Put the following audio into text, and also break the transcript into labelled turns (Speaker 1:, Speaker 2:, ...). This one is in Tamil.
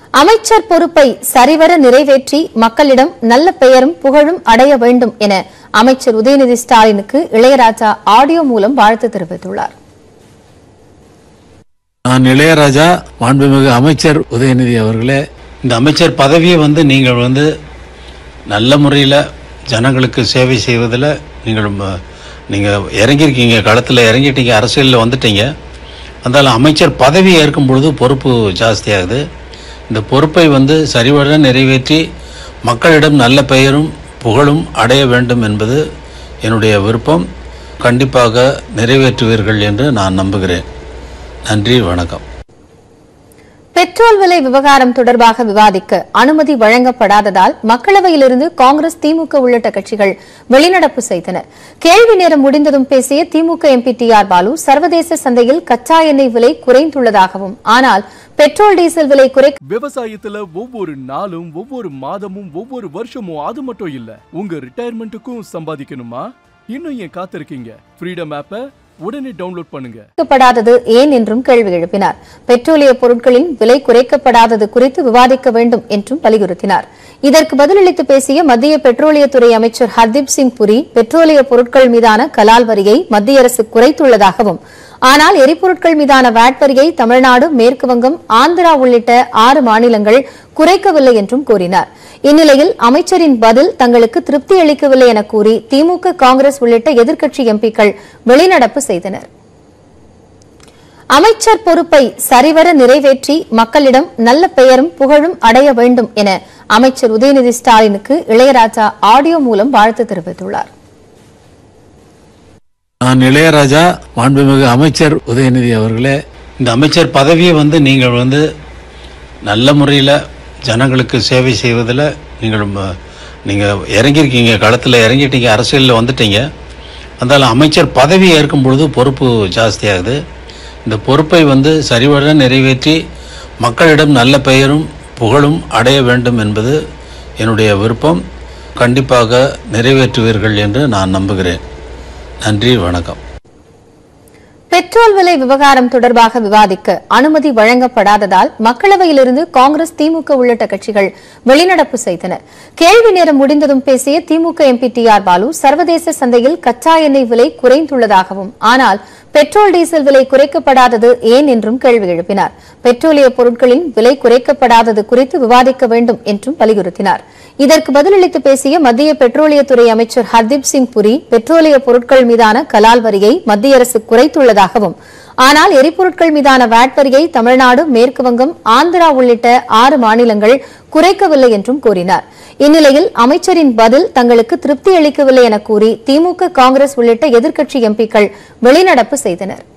Speaker 1: அமைச்சர் பொறுப்பை சரிவர நிறைவேற்றி மக்களிடம் நல்ல பெயரும் புகழும் அடைய வேண்டும் என அமைச்சர் உதயநிதி ஸ்டாலினுக்கு இளையராஜா ஆடியோ மூலம் வாழ்த்து தெரிவித்துள்ளார்
Speaker 2: நான் இளையராஜா மாண்புமிகு அமைச்சர் உதயநிதி அவர்களே இந்த அமைச்சர் பதவியை வந்து நீங்கள் வந்து நல்ல முறையில் ஜனங்களுக்கு சேவை செய்வதில் நீங்கள் ம- நீங்கள் இறங்கியிருக்கீங்க களத்தில் இறங்கிட்டீங்க அரசியலில் வந்துட்டீங்க அதனால் அமைச்சர் பதவி ஏற்கும் பொழுது பொறுப்பு ஜாஸ்தியாகுது இந்த பொறுப்பை வந்து சரிவர நிறைவேற்றி மக்களிடம் நல்ல பெயரும் புகழும் அடைய வேண்டும் என்பது என்னுடைய விருப்பம் கண்டிப்பாக நிறைவேற்றுவீர்கள் என்று நான் நம்புகிறேன் நன்றி வணக்கம்
Speaker 1: பெட்ரோல் விலை விவகாரம் தொடர்பாக விவாதிக்க அனுமதி வழங்கப்படாததால் மக்களவையிலிருந்து காங்கிரஸ் திமுக உள்ளிட்ட கட்சிகள் வெளிநடப்பு செய்தன கேள்வி நேரம் முடிந்ததும் பேசிய திமுக எம்பி டி ஆர் பாலு சர்வதேச சந்தையில் கச்சா எண்ணெய் விலை குறைந்துள்ளதாகவும் ஆனால் பெட்ரோல் டீசல் விலை குறைக்க
Speaker 3: விவசாயத்துல ஒவ்வொரு நாளும் ஒவ்வொரு மாதமும் ஒவ்வொரு வருஷமும் அது மட்டும் இல்ல உங்க ரிட்டையர்மெண்ட்டுக்கும் சம்பாதிக்கணுமா இன்னும் ஏன் காத்திருக்கீங்க ஃப்ரீடம் ஆப்பை உடனே டவுன்லோட் பண்ணுங்க
Speaker 1: குறைக்கப்படாதது ஏன் என்றும் கேள்வி எழுப்பினார் பெட்ரோலிய பொருட்களின் விலை குறைக்கப்படாதது குறித்து விவாதிக்க வேண்டும் என்றும் வலியுறுத்தினார் இதற்கு பதிலளித்து பேசிய மத்திய பெட்ரோலியத்துறை அமைச்சர் ஹர்தீப் சிங் புரி பெட்ரோலிய பொருட்கள் மீதான கலால் வரியை மத்திய அரசு குறைத்துள்ளதாகவும் ஆனால் எரிபொருட்கள் மீதான வாட் வரியை தமிழ்நாடு மேற்கு வங்கம் ஆந்திரா உள்ளிட்ட ஆறு மாநிலங்கள் குறைக்கவில்லை என்றும் கூறினார் இந்நிலையில் அமைச்சரின் பதில் தங்களுக்கு திருப்தி அளிக்கவில்லை என கூறி திமுக காங்கிரஸ் உள்ளிட்ட எதிர்க்கட்சி எம்பிக்கள் வெளிநடப்பு செய்தனர் அமைச்சர் பொறுப்பை சரிவர நிறைவேற்றி மக்களிடம் நல்ல பெயரும் புகழும் அடைய வேண்டும் என அமைச்சர் உதயநிதி ஸ்டாலினுக்கு இளையராஜா ஆடியோ மூலம் வாழ்த்து தெரிவித்துள்ளார்
Speaker 2: நான் இளையராஜா மாண்புமிகு அமைச்சர் உதயநிதி அவர்களே இந்த அமைச்சர் பதவியை வந்து நீங்கள் வந்து நல்ல முறையில் ஜனங்களுக்கு சேவை செய்வதில் நீங்கள் ம- நீங்கள் இறங்கியிருக்கீங்க களத்தில் இறங்கிட்டீங்க அரசியலில் வந்துட்டீங்க அதனால் அமைச்சர் பதவி ஏற்கும் பொழுது பொறுப்பு ஜாஸ்தியாகுது இந்த பொறுப்பை வந்து சரிவர நிறைவேற்றி மக்களிடம் நல்ல பெயரும் புகழும் அடைய வேண்டும் என்பது என்னுடைய விருப்பம் கண்டிப்பாக நிறைவேற்றுவீர்கள் என்று நான் நம்புகிறேன் நன்றி வணக்கம்
Speaker 1: பெட்ரோல் விலை விவகாரம் தொடர்பாக விவாதிக்க அனுமதி வழங்கப்படாததால் மக்களவையிலிருந்து காங்கிரஸ் திமுக உள்ளிட்ட கட்சிகள் வெளிநடப்பு செய்தனர் கேள்வி நேரம் முடிந்ததும் பேசிய திமுக எம்பி டி ஆர் பாலு சர்வதேச சந்தையில் கச்சா எண்ணெய் விலை குறைந்துள்ளதாகவும் ஆனால் பெட்ரோல் டீசல் விலை குறைக்கப்படாதது ஏன் என்றும் கேள்வி எழுப்பினார் பெட்ரோலிய பொருட்களின் விலை குறைக்கப்படாதது குறித்து விவாதிக்க வேண்டும் என்றும் வலியுறுத்தினார் இதற்கு பதிலளித்து பேசிய மத்திய பெட்ரோலியத்துறை அமைச்சர் ஹர்தீப் சிங் புரி பெட்ரோலிய பொருட்கள் மீதான கலால் வரியை மத்திய அரசு குறைத்துள்ளதாகவும் ஆனால் எரிபொருட்கள் மீதான வாட் வரியை தமிழ்நாடு மேற்கு வங்கம் ஆந்திரா உள்ளிட்ட ஆறு மாநிலங்கள் குறைக்கவில்லை என்றும் கூறினார் இந்நிலையில் அமைச்சரின் பதில் தங்களுக்கு திருப்தி அளிக்கவில்லை என கூறி திமுக காங்கிரஸ் உள்ளிட்ட எதிர்க்கட்சி எம்பிக்கள் வெளிநடப்பு செய்தனர்